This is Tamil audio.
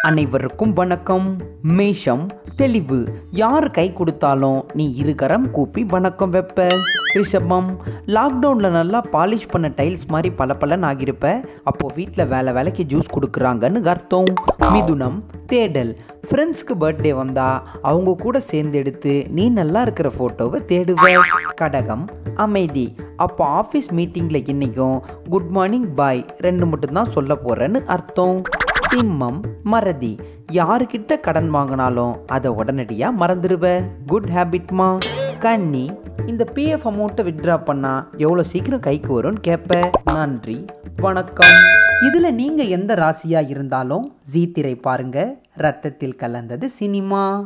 அனைவருக்கும் வணக்கம் மேஷம் தெளிவு யார் கை கொடுத்தாலும் நீ இருகரம் கூப்பி வணக்கம் வைப்ப ரிஷபம் லாக்டவுனில் நல்லா பாலிஷ் பண்ண டைல்ஸ் மாதிரி பல ஆகியிருப்ப அப்போ வீட்டில் வேலை வேலைக்கு ஜூஸ் கொடுக்குறாங்கன்னு அர்த்தம் மிதுனம் தேடல் ஃப்ரெண்ட்ஸ்க்கு பர்த்டே வந்தா அவங்க கூட சேர்ந்து எடுத்து நீ நல்லா இருக்கிற ஃபோட்டோவை தேடுவ கடகம் அமைதி அப்போ ஆஃபீஸ் மீட்டிங்கில் இன்னைக்கும் குட் மார்னிங் பாய் ரெண்டு மட்டும்தான் சொல்ல போகிறேன்னு அர்த்தம் சிம்மம் மறதி யாருக்கிட்ட கடன் வாங்கினாலும் அதை உடனடியாக மறந்துடுவ குட் ஹேபிட்மா கன்னி இந்த பிஎஃப் அமௌண்ட்டை வித்ட்ரா பண்ணா எவ்வளோ சீக்கிரம் கைக்கு வரும்னு கேட்ப நன்றி வணக்கம் இதில் நீங்கள் எந்த ராசியாக இருந்தாலும் ஜீ திரை பாருங்க ரத்தத்தில் கலந்தது சினிமா